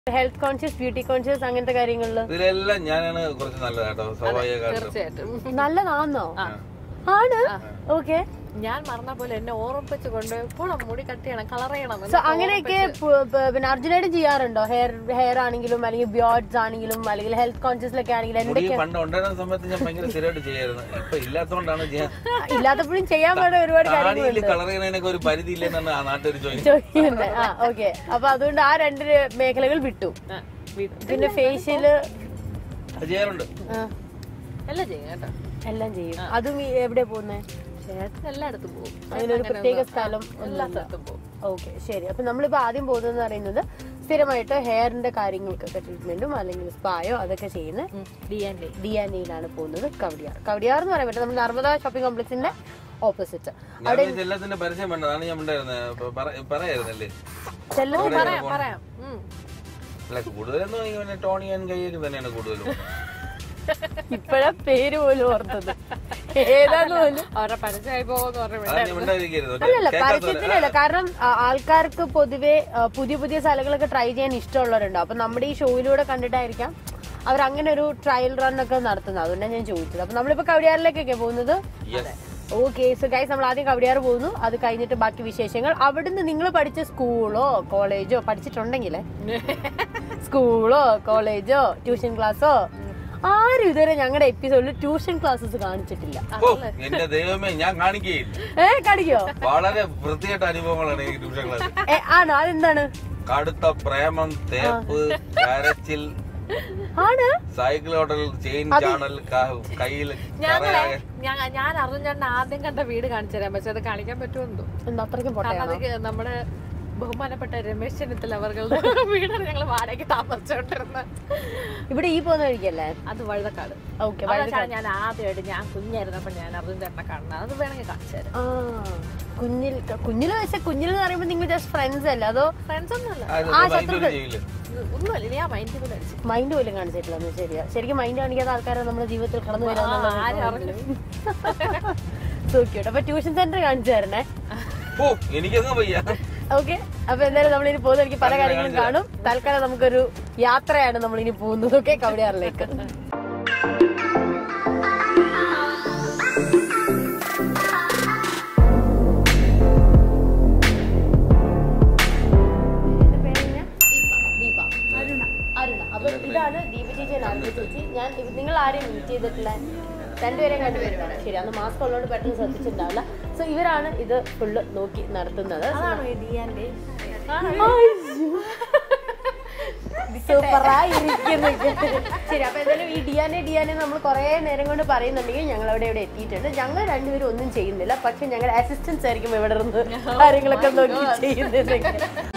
Health conscious beauty conscious അങ്ങനത്തെ കാര്യങ്ങളില് ഇതിലെല്ലാം ഞാനാണ് കുറച്ച് നല്ലത് കേട്ടോ സ്വാഭാവിക തീർച്ചയായിട്ടും നല്ലതാണോ ആണ് ഓക്കെ ഞാൻ മറന്ന പോലെ എന്നെ ഓർമ്മിപ്പിച്ച് കൊണ്ട് എപ്പോഴും മുടി കട്ട് ചെയ്യണം കളർ ചെയ്യണം സോ എന്ന് അങ്ങനെയൊക്കെ പ്- പ്- പിന്നെ അർജുനായിട്ട് ചെയ്യാറുണ്ടോ ഹെയർ ഹെയർ ആണെങ്കിലും അല്ലെങ്കിൽ ബിയോഡ്സ് ആണെങ്കിലും അല്ലെങ്കിൽ ഹെൽത്ത് കോൺഷ്യസിലൊക്കെ ആണെങ്കിലും മുടി എന്തൊക്കെ പണ്ട് ഉണ്ടായിരുന്ന സമയത്ത് ഞാൻ ഭയങ്കര സ്ഥിരമായിട്ട് ചെയ്യായിരുന്നു ഇപ്പൊ ഇല്ലാത്തോണ്ടാണ് ഞാൻ ഇല്ലാത്തപ്പോഴും ചെയ്യാൻ വേണ്ട ഒരുപാട് താടിയിൽ കാര്യങ്ങളുണ്ട് കളർ ചെയ്യുന്നതിനൊക്കെ ഒരു പരിധി ഇല്ലെന്നാണ് ആ നാട്ടുകാർ ചോദിക്കുന്നത് ചോദിക്കുന്നത് ആ ഓക്കെ അപ്പൊ അതുകൊണ്ട് ആ രണ്ട് മേഖലകൾ വിട്ടു ആ, വീ- പിന്നെ ഫേഷ്യല് അത് ചെയ്യാറുണ്ട് എല്ലാം ചെയ്യും കേട്ടോ എല്ലാം ചെയ്യും അതും ഈ എവിടെ പോകുന്നേ ചേട്ടൻ എല്ലായിടത്തും പോകും അതിനൊരു പ്രത്യേക സ്ഥലം എല്ലാ സ്ഥലത്തും പോകും ഓക്കെ ശരി അപ്പൊ നമ്മളിപ്പോ ആദ്യം പോകുന്നതെന്ന് പറയുന്നത് സ്ഥിരമായിട്ട് ഹെയറിന്റെ കാര്യങ്ങൾക്കൊക്കെ ട്രീറ്റ്മെന്റും അല്ലെങ്കിൽ സ്പായോ അതൊക്കെ ചെയ്യുന്ന D N A D N എയിലാണ് പോകുന്നത് കവടിയാർ കവടിയാർ എന്ന് പറയാൻ പറ്റും നമ്മൾ നർമ്മദ ഷോപ്പിംഗ് കോംപ്ലക്സിന്റെ ഓപ്പോസിറ്റ് ഞാൻ വിചാരിച്ചു എല്ലാത്തിന്റെ പരസ്യം വേണ്ട അതാണ് ഞാൻ ഉണ്ടായിരുന്നത് അപ്പൊ പറ- പറയായിരുന്നല്ലേ ചെല്ലം പറയാം പറയാം ഉം. അല്ല കൂടുതലൊന്നും ഇങ്ങനെ ടോണി ആൻഡ് കൈയൊക്കെ തന്നെയാണ് കൂടുതലും ഇപ്പഴാ പേര് പോലും ഓർത്തത് ഏതാന്ന് പോലും അവരുടെ പരസ്യമായി പോകുമെന്ന് പറഞ്ഞു അത് നീ ഉണ്ടായിരിക്കരുത് അല്ലല്ല പരസ്യത്തിനല്ല കാരണം ആ, ആൾക്കാർക്ക് പൊതുവെ ആ, പുതിയ പുതിയ സ്ഥലങ്ങളൊക്കെ ട്രൈ ചെയ്യാൻ ഇഷ്ടമുള്ളവരുണ്ട് അപ്പൊ നമ്മുടെ ഈ ഷോയിലൂടെ കണ്ടിട്ടായിരിക്കാം അവർ അങ്ങനെ ഒരു ട്രയൽ റൺ ഒക്കെ നടത്തുന്നത് അതുകൊണ്ടാണ് ഞാൻ ചോദിച്ചത് അപ്പൊ നമ്മളിപ്പോ കവടിയാറിലേക്കൊക്കെ പോകുന്നത് യെസ് ഓക്കെ സോ ഗൈസ് നമ്മൾ ആദ്യം കവടിയാർ പോകുന്നു അത് കഴിഞ്ഞിട്ട് ബാക്കി വിശേഷങ്ങൾ അവിടുന്ന് നിങ്ങൾ പഠിച്ച സ്കൂളോ കോളേജോ പഠിച്ചിട്ടുണ്ടെങ്കിൽ സ്കൂളോ കോളേജോ ട്യൂഷൻ ക്ലാസ്സോ ആരും ഇതുവരെ ഞങ്ങളുടെ എപ്പിസോഡിൽ ട്യൂഷൻ ക്ലാസ്സസ് കാണിച്ചിട്ടില്ല ഓ എന്റെ ദൈവമേ ഞാൻ കാണിക്കുകയില്ല ഏ കാണിക്കോ വളരെ വൃത്തികെട്ട അനുഭവങ്ങളാണ് ഈ ട്യൂഷൻ ക്ലാസ് ഏ ആണോ അതെന്താണ് കടുത്ത പ്രേമം തേപ്പ് കരച്ചിൽ ആണ് സൈക്കിൾ ഹോട്ടൽ ചെയിൻ ചാണൽ കയ്യിൽ ഞങ്ങളെ ഞാൻ ഞാൻ അർജുൻ ചേട്ടൻ ആദ്യം കണ്ട വീട് കാണിച്ചു തരാൻ പക്ഷെ അത് കാണിക്കാൻ പറ്റുമെന്തോ എന്താ അത്രയ്ക്കും കാരണം പൊട്ടയാണോ അത് നമ്മുടെ ബഹുമാനപ്പെട്ട രമേശ് ചെന്നിത്തല അവരുടെ വീടാണ് ഞങ്ങൾ വാടകയ്ക്ക് താമസിച്ചോണ്ടിരുന്നത് ഇവിടെ ഈ പോകുന്ന വഴിക്കല്ലേ അത് വഴുതക്കാട് ഓക്കെ അതാണ് ഞാൻ ആദ്യമായിട്ട് ഞാൻ കുഞ്ഞായിരുന്നപ്പോ ഞാൻ അർജുൻ ചേട്ടനെ കാണുന്നത് അത് വേണമെങ്കിൽ കാണിച്ചു തരാം ആ കുഞ്ഞിൽ കുഞ്ഞിൽ വെച്ച കുഞ്ഞിൽ എന്ന് പറയുമ്പോ നിങ്ങൾ ജസ്റ്റ് ഫ്രണ്ട്സ് അല്ലേ അതോ ഫ്രണ്ട്സ് ഒന്നുമല്ല ചെയ്യില്ല ഒന്നുമല്ല ഇനി ആ മൈൻഡ് പോലും അടിച്ചു മൈൻഡ് പോലും കാണിച്ചിട്ടില്ല എന്ന് ശരിയാ ശരിക്കും മൈൻഡ് കാണിക്കാത്ത ആൾക്കാരെ നമ്മുടെ ജീവിതത്തിൽ കടന്നു ആരും അറിഞ്ഞു വരാന്നുള്ളത് അപ്പൊ ട്യൂഷൻ സെന്റർ കാണിച്ചു തരണേ ഓ എനിക്കങ്ങ് വയ്യ ഓക്കെ അപ്പൊ എന്തായാലും നമ്മൾ ഇനി പോകുന്ന എനിക്ക് പല കാര്യങ്ങളും കാണും തൽക്കാലം നമുക്കൊരു യാത്രയാണ് നമ്മൾ ഇനി പോകുന്നത് ഓക്കെ കവടിയാറിലേക്ക് ദീപ അരുണ അരുണ അപ്പൊ ഇതാണ് ദീപ ചേച്ചി and അരുണ ചേച്ചി ഞാൻ ഇവ- നിങ്ങൾ ആരെയും മീറ്റ് ചെയ്തിട്ടില്ല രണ്ടുപേരെയും കണ്ടുവരുന്നതാണ് ശരി അന്ന് മാസ്ക് ഉള്ളതുകൊണ്ട് പെട്ടെന്ന് ശ്രദ്ധിച്ചിട്ടുണ്ടാവില്ല സോ ഇവരാണ് ഇത് ഫുള്ള് നോക്കി നടത്തുന്നത് അതാണോ ഈ ഡിയാന്റെ സൂപ്പറായിരിക്കുന്നു ശരി അപ്പൊ എന്തായാലും ഈ ഡിയാനെ ഡിയാനെ നമ്മൾ കുറെ നേരം കൊണ്ട് പറയുന്നുണ്ടെങ്കിൽ ഞങ്ങൾ അവിടെ ഇവിടെ എത്തിയിട്ടുണ്ട് ഞങ്ങൾ രണ്ടുപേരും ഒന്നും ചെയ്യുന്നില്ല പക്ഷെ ഞങ്ങളുടെ അസിസ്റ്റൻസ് ആയിരിക്കും ഇവിടെ നിന്ന് കാര്യങ്ങളൊക്കെ നോക്കി ചെയ്യുന്നത്